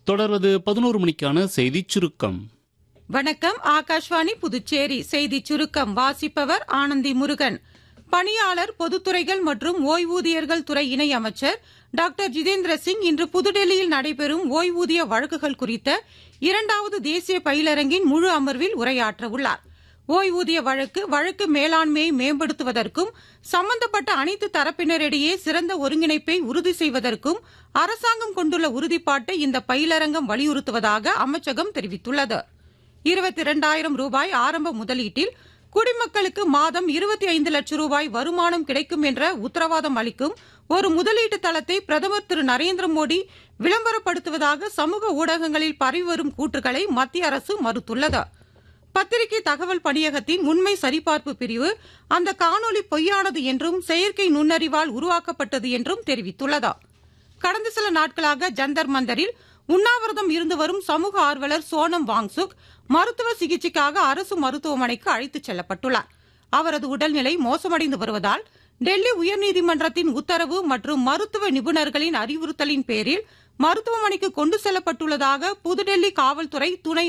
தொடர்வது பதினோரு மணிக்கான செய்திச் சுருக்கம் வணக்கம் ஆகாஷ்வாணி புதுச்சேரி செய்திச் சுருக்கம் வாசிப்பவர் ஆனந்தி முருகன் பணியாளர் பொதுத்துறைகள் மற்றும் ஓய்வூதியர்கள் துறை இணை அமைச்சர் டாக்டர் ஜிதேந்திர சிங் இன்று புதுடெல்லியில் நடைபெறும் ஓய்வூதிய வழக்குகள் குறித்த இரண்டாவது தேசிய பயிலரங்கின் முழு அமர்வில் உரையாற்றவுள்ளார் ஓய்வூதிய வழக்கு வழக்கு மேலாண்மையை மேம்படுத்துவதற்கும் சம்பந்தப்பட்ட அனைத்து தரப்பினரிடையே சிறந்த ஒருங்கிணைப்பை உறுதி செய்வதற்கும் அரசாங்கம் கொண்டுள்ள உறுதிப்பாட்டை இந்த பயிலரங்கம் வலியுறுத்துவதாக அமைச்சகம் தெரிவித்துள்ளது இருபத்தி இரண்டாயிரம் ரூபாய் ஆரம்ப முதலீட்டில் குடிமக்களுக்கு மாதம் இருபத்தி ஐந்து லட்சம் ரூபாய் வருமானம் கிடைக்கும் என்ற உத்தரவாதம் அளிக்கும் ஒரு முதலீட்டு தளத்தை பிரதமர் திரு நரேந்திர மோடி விளம்பரப்படுத்துவதாக சமூக ஊடகங்களில் பரவி வரும் கூற்றுகளை மத்திய அரசு மறுத்துள்ளது பத்திரிகை தகவல் பணியகத்தின் உண்மை சரிபார்ப்பு பிரிவு அந்த காணொலி பொய்யானது என்றும் செயற்கை நுண்ணறிவால் உருவாக்கப்பட்டது என்றும் தெரிவித்துள்ளது கடந்த சில நாட்களாக ஜந்தர் மந்தரில் உண்ணாவிரதம் இருந்து வரும் சமூக ஆர்வலர் சோனம் வாங்சுக் மருத்துவ சிகிச்சைக்காக அரசு மருத்துவமனைக்கு அழைத்துச் செல்லப்பட்டுள்ளார் அவரது உடல்நிலை மோசமடைந்து வருவதால் டெல்லி உயர்நீதிமன்றத்தின் உத்தரவு மற்றும் மருத்துவ நிபுணர்களின் அறிவுறுத்தலின் பேரில் மருத்துவமனைக்கு கொண்டு செல்லப்பட்டுள்ளதாக புதுடெல்லி காவல்துறை துணை